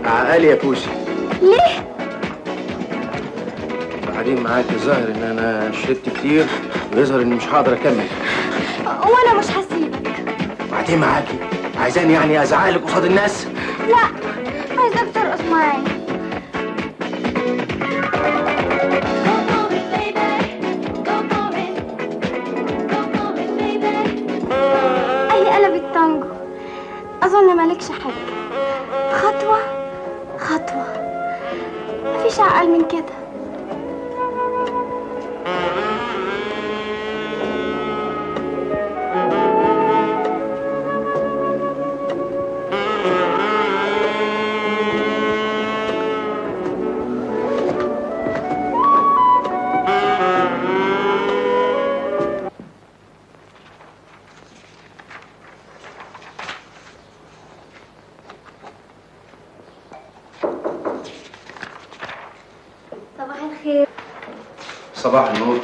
عقالي يا بوسي ليه بعدين معاك الظاهر ان انا شربت كتير ويظهر اني مش هقدر اكمل وانا مش هسيبك بعدين معاكي عايزاني يعني ازعلك قصاد الناس لا عايزك ترقص معايا اي قلب التانجو اظن مالكش حاجه خطوه خطوه مفيش اعقل من كده صباح الخير صباح النور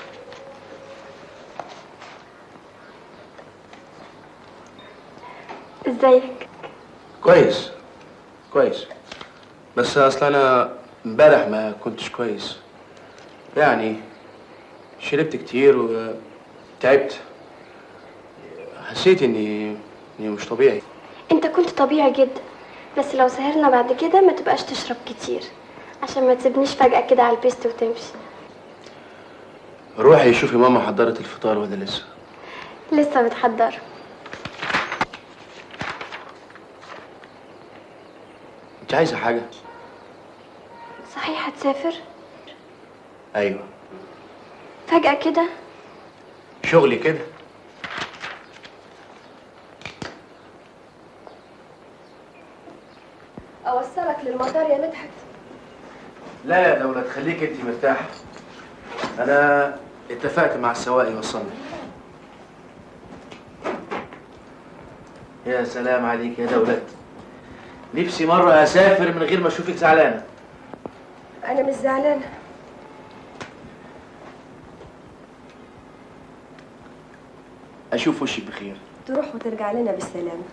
ازيك كويس كويس بس اصل انا امبارح ما كنتش كويس يعني شربت كتير وتعبت حسيت اني اني مش طبيعي انت كنت طبيعي جدا بس لو سهرنا بعد كده ما تبقاش تشرب كتير عشان ما تسيبنيش فجأة كده على البيست وتمشي روحي شوفي ماما حضرت الفطار ولا لسه لسه بتحضر انت عايزه حاجه صحيح هتسافر ايوه فجأة كده شغلي كده اوصلك للمطار يا مدحت لا يا دولة خليك انت مرتاحة انا اتفقت مع السواق يوصلني يا سلام عليك يا دولة نفسي مرة اسافر من غير ما اشوفك زعلانة انا مش زعلانة اشوف وشك بخير تروح وترجع لنا بالسلامة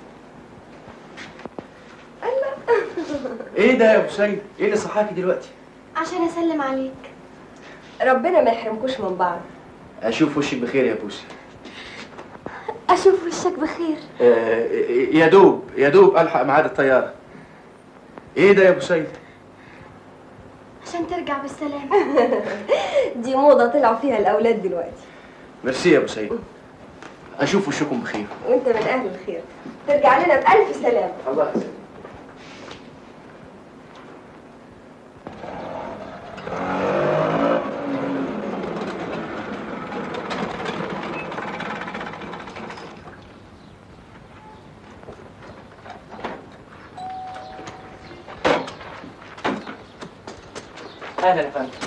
ايه ده يا ابو سيد ايه اللي صحاكي دلوقتي عشان اسلم عليك ربنا ما يحرمكوش من بعض اشوف وشك بخير يا بوسي اشوف وشك بخير آه يا دوب يا دوب الحق ميعاد الطيارة ايه ده يا ابو سيد عشان ترجع بالسلامة دي موضة طلعوا فيها الأولاد دلوقتي ميرسي يا ابو سيد اشوف وشكم بخير وانت من أهل الخير ترجع لنا بألف سلامة الله يسلمك اهلا يا فندم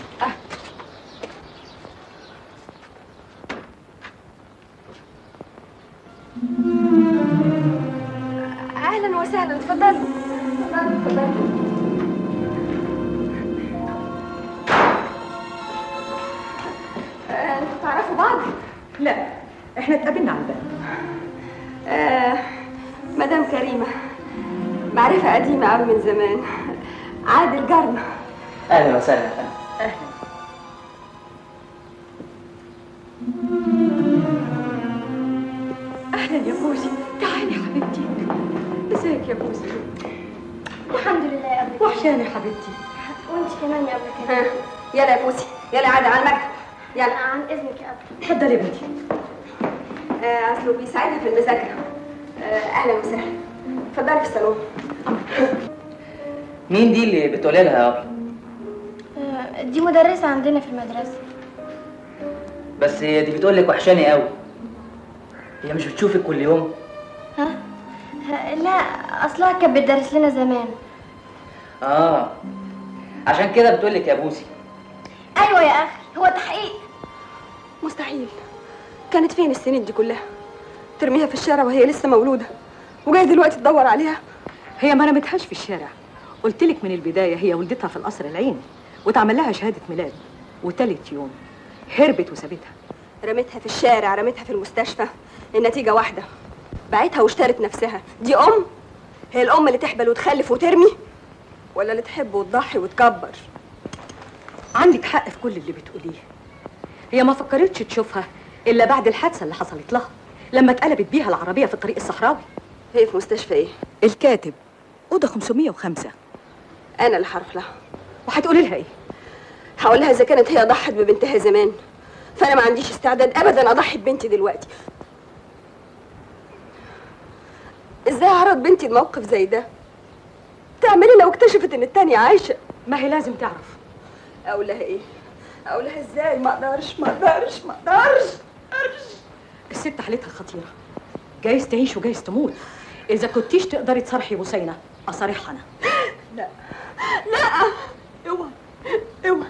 اهلا وسهلا اتفضلوا اتفضلوا اتفضلوا آه، انتوا تعرفوا بعض؟ لا احنا اتقابلنا على الباب آه مدام كريمة معرفة قديمة أوي من زمان عادل جارنا اهلا وسهلا يا فندم اهلا يا بوسي تعالي يا حبيبتي ازيك يا بوسي الحمد لله يا ابو وحشاني يا حبيبتي وانت كمان يا ابو ها كريم يلا يا بوسي يلا عادة على المكتب يلا عن اذنك يا ابو اتفضلي يا بنتي آه أصله بيساعدها في المذاكرة آه أهلا وسهلا اتفضلي في الصالون مين دي اللي بتقولي لها يا ابله آه، دي مدرسة عندنا في المدرسة بس هي دي بتقول لك وحشاني قوي هي مش بتشوفك كل يوم ها؟ ها، لا اصلها كانت بتدرس لنا زمان اه عشان كده بتقول لك يا بوسي ايوه يا اخي هو تحقيق مستحيل كانت فين السنين دي كلها ترميها في الشارع وهي لسه مولودة وجاي دلوقتي تدور عليها هي ما رمتهاش في الشارع قلت لك من البدايه هي ولدتها في القصر العيني واتعمل لها شهاده ميلاد وتالت يوم هربت وسابتها رميتها في الشارع رميتها في المستشفى النتيجة واحدة باعتها واشترت نفسها دي أم هي الأم اللي تحبل وتخلف وترمي ولا اللي تحب وتضحي وتكبر عندك حق في كل اللي بتقوليه هي ما فكرتش تشوفها الا بعد الحادثه اللي حصلت لها لما اتقلبت بيها العربيه في الطريق الصحراوي هي في مستشفى ايه الكاتب اوضه 505 انا اللي هروح لها وهتقولي لها ايه هقول لها اذا كانت هي ضحت ببنتها زمان فانا ما عنديش استعداد ابدا اضحي ببنتي دلوقتي ازاي اعرض بنتي الموقف زي ده تعملي لو اكتشفت ان التانية عايشه ما هي لازم تعرف اقول لها ايه اقول لها ازاي ما اقدرش ما اقدرش ما اقدرش الست حالتها خطيره جايز تعيش وجايز تموت اذا كنتيش تقدري تصرحي بوسينه اصارحها انا لا لا اوعى اوعى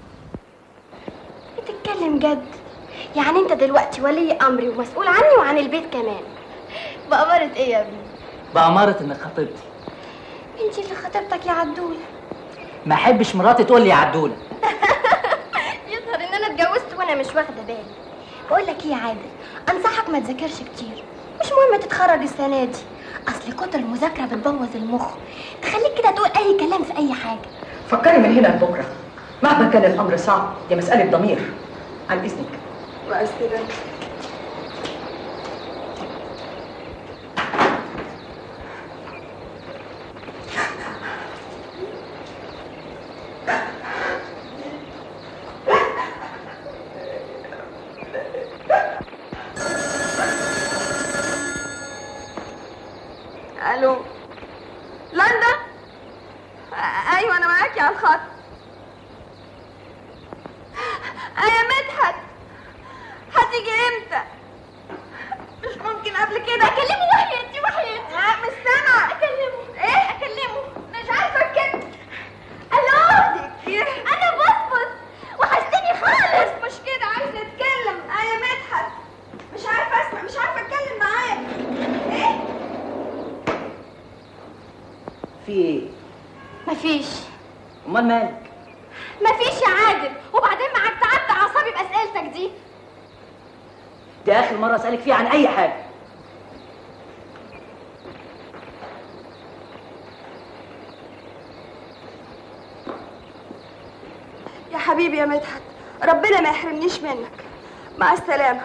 بتتكلم جد يعني انت دلوقتي ولي امري ومسؤول عني وعن البيت كمان بأمارة ايه يا ابني بأمارة انك خطيبتي انت اللي خطيبتك يا عدول ما احبش مراتي تقول لي يا عدولة يظهر ان انا اتجوزت وانا مش واخده بالي بقول لك ايه يا عادل انصحك ما تذاكرش كتير مش مهم تتخرج السنه دي اصل كتر المذاكره بتبوظ المخ تخليك كده تقول اي كلام في اي حاجه فكري من هنا لبكره مهما كان الامر صعب دي مساله ضمير عن اذنك مع السلامه الو لندا آ- ايوه انا معاكي على الخط ايوه مدحت هتيجي امتى مش ممكن قبل كده اكلمه وحياتي وحياتي لا مش سامعه اكلمه ايه اكلمه مش عارفه اتكلم الو انا بصبص وحشتني خالص مش كده عايزه اتكلم ايوه مدحت مش عارفه اسمع مش عارفه اتكلم معاك ايه في ايه؟ مفيش امال مالك؟ مفيش يا عادل وبعدين معاك تعبت اعصابي باسئلتك دي دي اخر مرة اسألك فيها عن اي حاجة يا حبيبي يا مدحت ربنا ما يحرمنيش منك مع السلامة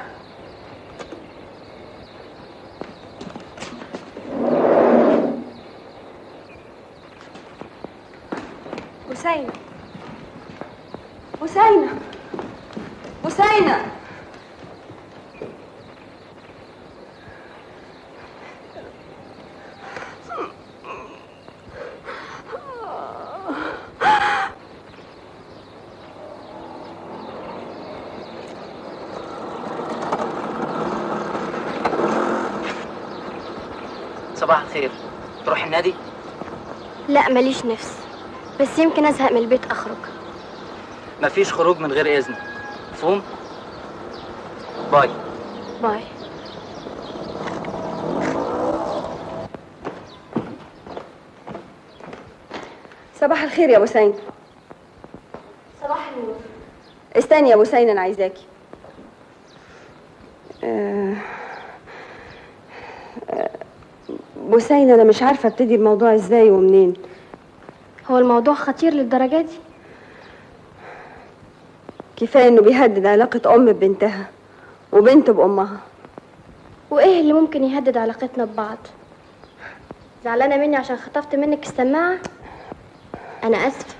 حسين حسينة حسينة صباح الخير تروح النادي؟ لا ماليش نفس بس يمكن ازهق من البيت اخرج مفيش خروج من غير اذن مفهوم؟ باي باي صباح الخير يا بوسين صباح النور استني يا بوسين انا عايزاكي آه، آه، بوسين انا مش عارفه ابتدي الموضوع ازاي ومنين هو الموضوع خطير للدرجه دي كفايه انه بيهدد علاقه ام ببنتها وبنت بامها وايه اللي ممكن يهدد علاقتنا ببعض زعلانه مني عشان خطفت منك السماعه انا اسفه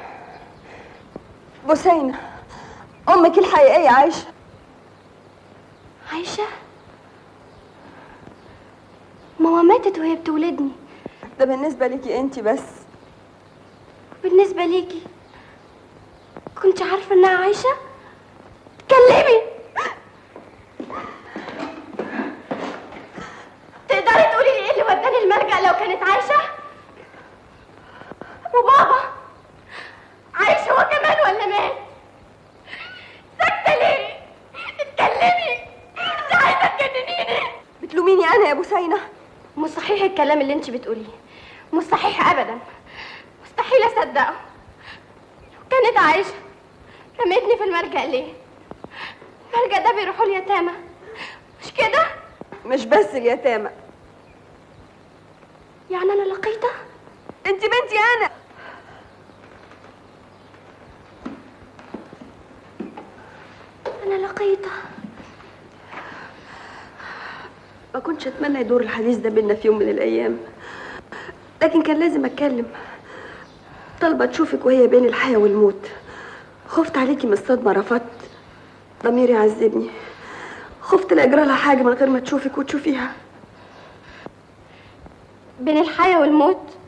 بوسينة امك الحقيقيه عايشه عايشه ماما ماتت وهي بتولدني ده بالنسبه ليكي انت بس بالنسبه ليكي كنت عارفه انها عايشه اتكلمي تقدري تقولي لي ايه اللي وداني الملجأ لو كانت عايشه وبابا عايش هو كمان ولا مات ساكته ليه اتكلمي انت عايزه تجننيني بتلوميني انا يا بوسينة مش صحيح الكلام اللي انت بتقوليه مش صحيح ابدا مستحيل اصدقه لو كانت عايشه رميتني في الملجأ ليه الملجأ ده بيروحوا اليتامى مش كده مش بس اليتامى يعني انا لقيته انت بنتي انا انا لقيته ما كنتش اتمنى يدور الحديث ده بينا في يوم من الايام لكن كان لازم اتكلم طالبه تشوفك وهي بين الحياه والموت خفت عليكي من الصدمه رفضت ضميري عذبني خفت لا يجرى لها حاجه من غير ما تشوفك وتشوفيها بين الحياة والموت